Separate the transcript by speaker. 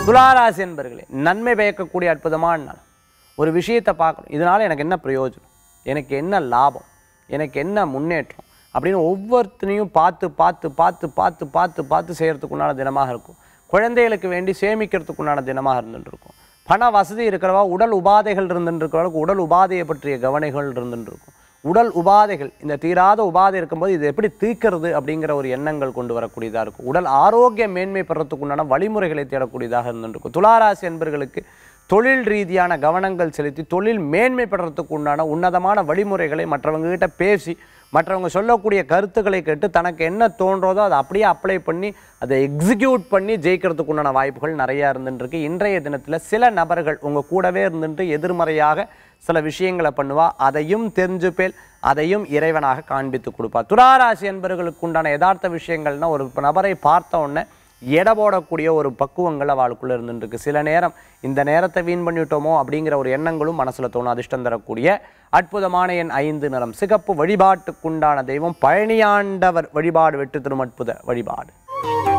Speaker 1: துளாராசி என்பர்களே நன்மை பயக்கக்கூடிய அற்புதமான நாள் ஒரு விஷயத்தை பார்க்கணும் இதனால் எனக்கு என்ன பிரயோஜனம் எனக்கு என்ன லாபம் எனக்கு என்ன முன்னேற்றம் அப்படின்னு ஒவ்வொருத்தனையும் பார்த்து பார்த்து பார்த்து பார்த்து பார்த்து பார்த்து செய்கிறதுக்குண்டான தினமாக இருக்கும் குழந்தைகளுக்கு வேண்டி சேமிக்கிறதுக்குண்டான தினமாக இருந்துட்டு இருக்கும் பண வசதி இருக்கிறவா உடல் உபாதைகள் இருந்துட்டு இருக்கிறவங்களுக்கு உடல் உபாதையை பற்றிய கவனைகள் இருந்துட்டு இருக்கும் உடல் உபாதைகள் இந்த தீராத உபாதை இருக்கும்போது இது எப்படி தீர்க்கிறது அப்படிங்கிற ஒரு எண்ணங்கள் கொண்டு வரக்கூடியதாக இருக்கும் உடல் ஆரோக்கிய மேன்மை பெறத்துக்கு உண்டான வழிமுறைகளை தேடக்கூடியதாக இருந்துருக்கும் துளாராசி என்பர்களுக்கு தொழில் ரீதியான கவனங்கள் செலுத்தி தொழில் மேன்மை பெறத்துக்கு உண்டான உன்னதமான வழிமுறைகளை மற்றவங்க கிட்ட பேசி மற்றவங்க சொல்லக்கூடிய கருத்துக்களை கேட்டு தனக்கு என்ன தோன்றதோ அதை அப்படியே அப்ளை பண்ணி அதை எக்ஸிக்யூட் பண்ணி ஜெயிக்கிறதுக்கு உண்டான வாய்ப்புகள் நிறையா இருந்துட்டு இருக்கு இன்றைய தினத்தில் சில நபர்கள் உங்கள் கூடவே இருந்துட்டு எதிர்மறையாக சில விஷயங்களை பண்ணுவா அதையும் தெரிஞ்சுப்பேல் அதையும் இறைவனாக காண்பித்து கொடுப்பா துராராசி என்பவர்களுக்கு உண்டான யதார்த்த விஷயங்கள்னா ஒரு நபரை பார்த்த உடனே எடை போடக்கூடிய ஒரு பக்குவங்கள் அவளுக்குள்ள இருந்துட்டு இருக்கு சில நேரம் இந்த நேரத்தை வீண் பண்ணிட்டோமோ அப்படிங்கிற ஒரு எண்ணங்களும் மனசுல தோணும் அதிர்ஷ்டம் தரக்கூடிய அற்புதமான எண் ஐந்து நிறம் சிகப்பு வழிபாட்டுக்குண்டான தெய்வம் பழனியாண்டவர் வழிபாடு வெட்டு திருமற்புத வழிபாடு